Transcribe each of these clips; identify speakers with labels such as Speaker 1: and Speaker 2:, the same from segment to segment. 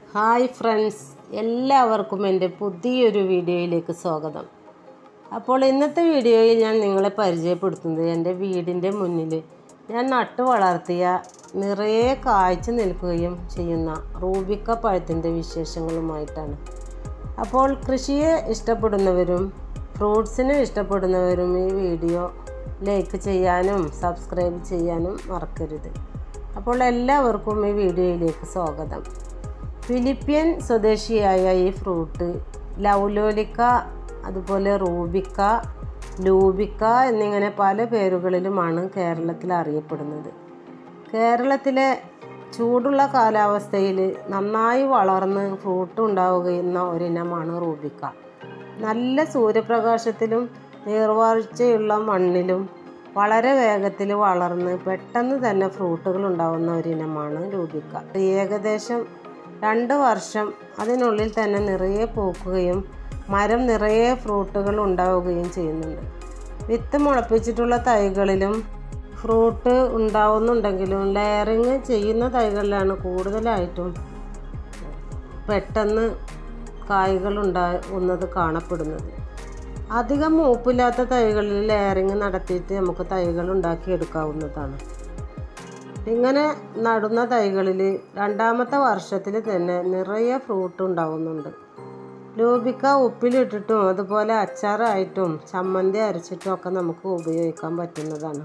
Speaker 1: hi friends എല്ലാവർക്കും എൻ്റെ പുതിയൊരു വീഡിയോയിലേക്ക് സ്വാഗതം അപ്പോൾ ഇന്നത്തെ വീഡിയോയിൽ ഞാൻ നിങ്ങളെ പരിചയപ്പെടുത്തുന്നത് എൻ്റെ വീടിൻ്റെ മുന്നിൽ ഞാൻ നട്ടു വളർത്തിയ നിറയെ കായ്ച്ചു നിൽക്കുകയും ചെയ്യുന്ന റൂബിക്ക പഴത്തിൻ്റെ വിശേഷങ്ങളുമായിട്ടാണ് അപ്പോൾ കൃഷിയെ ഇഷ്ടപ്പെടുന്നവരും ഫ്രൂട്ട്സിനെ ഇഷ്ടപ്പെടുന്നവരും ഈ വീഡിയോ ലൈക്ക് ചെയ്യാനും സബ്സ്ക്രൈബ് ചെയ്യാനും മറക്കരുത് അപ്പോൾ എല്ലാവർക്കും ഈ വീഡിയോയിലേക്ക് സ്വാഗതം ഫിലിപ്പിയൻ സ്വദേശിയായ ഈ ഫ്രൂട്ട് ലൗലോലിക്ക അതുപോലെ റൂബിക്ക ലൂബിക്ക എന്നിങ്ങനെ പല പേരുകളിലുമാണ് കേരളത്തിൽ അറിയപ്പെടുന്നത് കേരളത്തിലെ ചൂടുള്ള കാലാവസ്ഥയിൽ നന്നായി വളർന്ന് ഫ്രൂട്ട് ഉണ്ടാവുകയുന്ന ഒരിനമാണ് റൂബിക്ക നല്ല സൂര്യപ്രകാശത്തിലും നീർവാഴ്ചയുള്ള മണ്ണിലും വളരെ വേഗത്തിൽ വളർന്ന് പെട്ടെന്ന് തന്നെ ഫ്രൂട്ടുകൾ ഉണ്ടാവുന്ന ഒരിനമാണ് രൂപിക്ക ഏകദേശം രണ്ട് വർഷം അതിനുള്ളിൽ തന്നെ നിറയെ പൂക്കുകയും മരം നിറയെ ഫ്രൂട്ടുകൾ ഉണ്ടാവുകയും ചെയ്യുന്നുണ്ട് വിത്ത് മുളപ്പിച്ചിട്ടുള്ള തൈകളിലും ഫ്രൂട്ട് ഉണ്ടാവുന്നുണ്ടെങ്കിലും ലെയറിങ് ചെയ്യുന്ന തൈകളിലാണ് കൂടുതലായിട്ടും പെട്ടെന്ന് കായ്കൾ ഉണ്ടാവുന്നത് കാണപ്പെടുന്നത് അധികം മൂപ്പില്ലാത്ത തൈകളിൽ ലെയറിങ് നടത്തിയിട്ട് നമുക്ക് തൈകൾ ഉണ്ടാക്കിയെടുക്കാവുന്നതാണ് ഇങ്ങനെ നടുന്ന തൈകളിൽ രണ്ടാമത്തെ വർഷത്തിൽ തന്നെ നിറയെ ഫ്രൂട്ട് ഉണ്ടാവുന്നുണ്ട് ലൂബിക്ക ഉപ്പിലിട്ടിട്ടും അതുപോലെ അച്ചാറായിട്ടും ചമ്മന്തി അരച്ചിട്ടും ഒക്കെ നമുക്ക് ഉപയോഗിക്കാൻ പറ്റുന്നതാണ്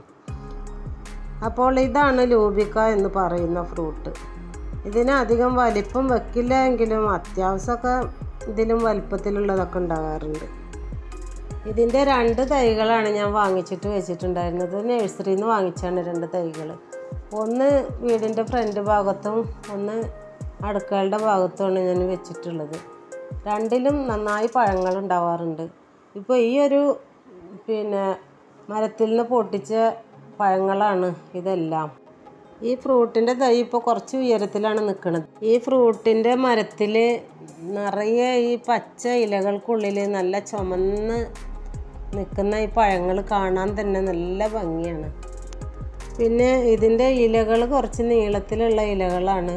Speaker 1: അപ്പോൾ ഇതാണ് ലൂബിക്ക എന്ന് പറയുന്ന ഫ്രൂട്ട് ഇതിന് അധികം വലിപ്പം വെക്കില്ല എങ്കിലും അത്യാവശ്യമൊക്കെ ഇതിലും വലിപ്പത്തിലുള്ളതൊക്കെ ഉണ്ടാകാറുണ്ട് ഇതിൻ്റെ രണ്ട് തൈകളാണ് ഞാൻ വാങ്ങിച്ചിട്ട് വെച്ചിട്ടുണ്ടായിരുന്നത് നഴ്സറിയിൽ നിന്ന് വാങ്ങിച്ചാണ് രണ്ട് തൈകൾ ഒന്ന് വീടിൻ്റെ ഫ്രണ്ട് ഭാഗത്തും ഒന്ന് അടുക്കളയുടെ ഭാഗത്തുമാണ് ഞാൻ വെച്ചിട്ടുള്ളത് രണ്ടിലും നന്നായി പഴങ്ങൾ ഉണ്ടാവാറുണ്ട് ഇപ്പോൾ ഈ ഒരു പിന്നെ മരത്തിൽ നിന്ന് പൊട്ടിച്ച പഴങ്ങളാണ് ഇതെല്ലാം ഈ ഫ്രൂട്ടിൻ്റെ തൈ ഇപ്പോൾ കുറച്ച് ഉയരത്തിലാണ് നിൽക്കുന്നത് ഈ ഫ്രൂട്ടിൻ്റെ മരത്തിൽ നിറയെ ഈ പച്ച ഇലകൾക്കുള്ളിൽ നല്ല ചുമന്ന് നിൽക്കുന്ന ഈ പഴങ്ങൾ കാണാൻ തന്നെ നല്ല ഭംഗിയാണ് പിന്നെ ഇതിൻ്റെ ഇലകൾ കുറച്ച് നീളത്തിലുള്ള ഇലകളാണ്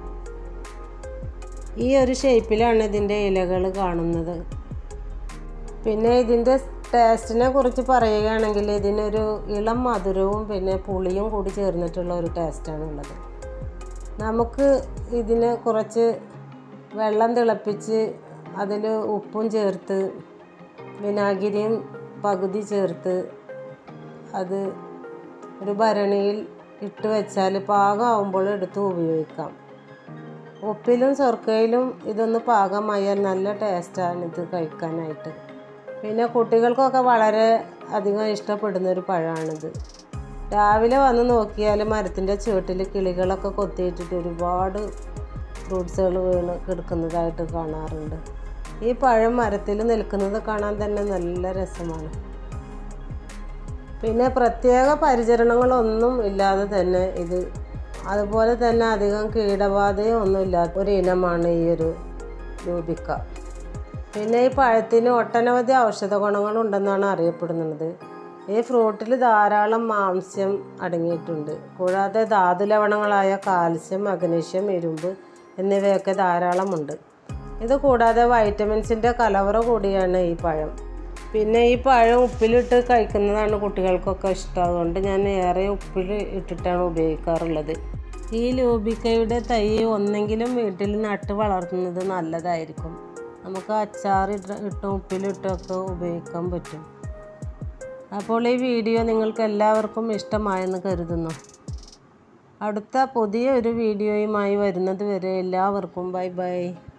Speaker 1: ഈ ഒരു ഷേപ്പിലാണ് ഇതിൻ്റെ ഇലകൾ കാണുന്നത് പിന്നെ ഇതിൻ്റെ ടേസ്റ്റിനെ കുറിച്ച് പറയുകയാണെങ്കിൽ ഇതിനൊരു ഇളം മധുരവും പിന്നെ പുളിയും കൂടി ചേർന്നിട്ടുള്ള ഒരു ടേസ്റ്റാണ് ഉള്ളത് നമുക്ക് ഇതിന് കുറച്ച് വെള്ളം തിളപ്പിച്ച് അതിൽ ഉപ്പും ചേർത്ത് വിനാഗിരിയും പകുതി ചേർത്ത് അത് ഒരു ഭരണിയിൽ ഇട്ട് വെച്ചാൽ പാകമാകുമ്പോൾ എടുത്ത് ഉപയോഗിക്കാം ഉപ്പിലും ചൊർക്കയിലും ഇതൊന്ന് പാകമായാൽ നല്ല ടേസ്റ്റാണ് ഇത് കഴിക്കാനായിട്ട് പിന്നെ കുട്ടികൾക്കൊക്കെ വളരെ അധികം ഇഷ്ടപ്പെടുന്ന ഒരു പഴമാണിത് രാവിലെ വന്ന് നോക്കിയാൽ മരത്തിൻ്റെ ചുവട്ടിൽ കിളികളൊക്കെ കൊത്തിയിട്ടിട്ട് ഒരുപാട് ഫ്രൂട്ട്സുകൾ വീണ് കിടക്കുന്നതായിട്ട് കാണാറുണ്ട് ഈ പഴം മരത്തിൽ നിൽക്കുന്നത് കാണാൻ തന്നെ നല്ല രസമാണ് പിന്നെ പ്രത്യേക പരിചരണങ്ങളൊന്നും ഇല്ലാതെ തന്നെ ഇത് അതുപോലെ തന്നെ അധികം കീടബാധയോ ഒന്നും ഇല്ലാത്ത ഒരു ഇനമാണ് ഈ ഒരു രൂപിക്ക പിന്നെ ഈ പഴത്തിന് ഒട്ടനവധി ഔഷധ ഗുണങ്ങളുണ്ടെന്നാണ് അറിയപ്പെടുന്നത് ഈ ഫ്രൂട്ടിൽ ധാരാളം മാംസ്യം അടങ്ങിയിട്ടുണ്ട് കൂടാതെ ധാതുലവണങ്ങളായ കാൽസ്യം മഗ്നീഷ്യം ഇരുമ്പ് എന്നിവയൊക്കെ ധാരാളമുണ്ട് ഇത് കൂടാതെ വൈറ്റമിൻസിൻ്റെ കലവറ കൂടിയാണ് ഈ പഴം പിന്നെ ഈ പഴം ഉപ്പിലിട്ട് കഴിക്കുന്നതാണ് കുട്ടികൾക്കൊക്കെ ഇഷ്ടം അതുകൊണ്ട് ഞാൻ ഏറെ ഉപ്പിൽ ഇട്ടിട്ടാണ് ഉപയോഗിക്കാറുള്ളത് ഈ ലൂബിക്കയുടെ തൈ ഒന്നെങ്കിലും വീട്ടിൽ നട്ട് വളർത്തുന്നത് നല്ലതായിരിക്കും നമുക്ക് അച്ചാർ ഇട്ടും ഉപ്പിലിട്ടും ഒക്കെ ഉപയോഗിക്കാൻ പറ്റും അപ്പോൾ ഈ വീഡിയോ നിങ്ങൾക്ക് എല്ലാവർക്കും ഇഷ്ടമായെന്ന് കരുതുന്നു അടുത്ത പുതിയ ഒരു വീഡിയോയുമായി വരുന്നത് വരെ എല്ലാവർക്കും ബൈ ബൈ